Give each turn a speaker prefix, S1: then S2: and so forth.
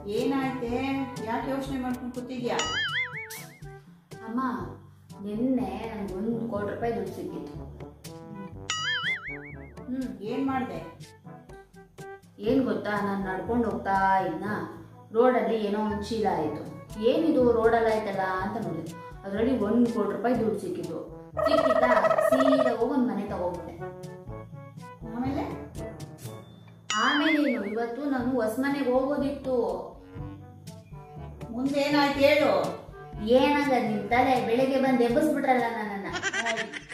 S1: ಏನಾಯ್ತೆ ಯಾಕೆ ಯೋಚನೆ ಮಾಡ್ಕೊಂಡು ಕೂತಿದ್ಯಾ
S2: ಅಮ್ಮ ನಿನ್ನೆ ನನಗೆ ಒಂದು ಕೋಟಿ ರೂಪಾಯಿ ದುಡ್ಡು ಸಿಕ್ಕಿತ್ತು ಹ್ಮ್
S1: ಏನ್ ಮಾಡ್ದೆ
S2: ಏನ್ ಗೊತ್ತಾ ನಾನು ನಡ್ಕೊಂಡು ಹೋಗ್ತಾ ಇದ್ನ ರೋಡಲ್ಲಿ ಏನೋ ಒಂದು ಚೀಲ ಆಯಿತು ಏನಿದು ರೋಡಲ್ಲಿ ಆಯ್ತಲ್ಲ ಅಂತ ನೋಡಿದೆ ಅದರಲ್ಲಿ ಒಂದು ಕೋಟಿ ರೂಪಾಯಿ ದುಡ್ಡು ಸಿಕ್ಕಿತ್ತು ಸಿಕ್ಕಿತಾ ಸೀದಾ ಹೋಗಿ ಒಂದು ಮನೆ ತಗೊಂಡ್ಬಿಟ್ಟೆ
S1: ಆಮೇಲೆ
S2: ಆಮೇಲೆ ಏನು ಇವತ್ತು ನಾನು ಹೊಸ ಮನೆಗೆ ಹೋಗೋದಿತ್ತು
S1: ಮುಂದೆ ಏನಾಯ್ತು ಹೇಳು
S2: ಏನಾಗ ನಿಮ್ ತಲೆ ಬೆಳಿಗ್ಗೆ ಬಂದು ಎಬ್ಬಿಸ್ಬಿಟ್ರಲ್ಲ ನನ್ನನ್ನ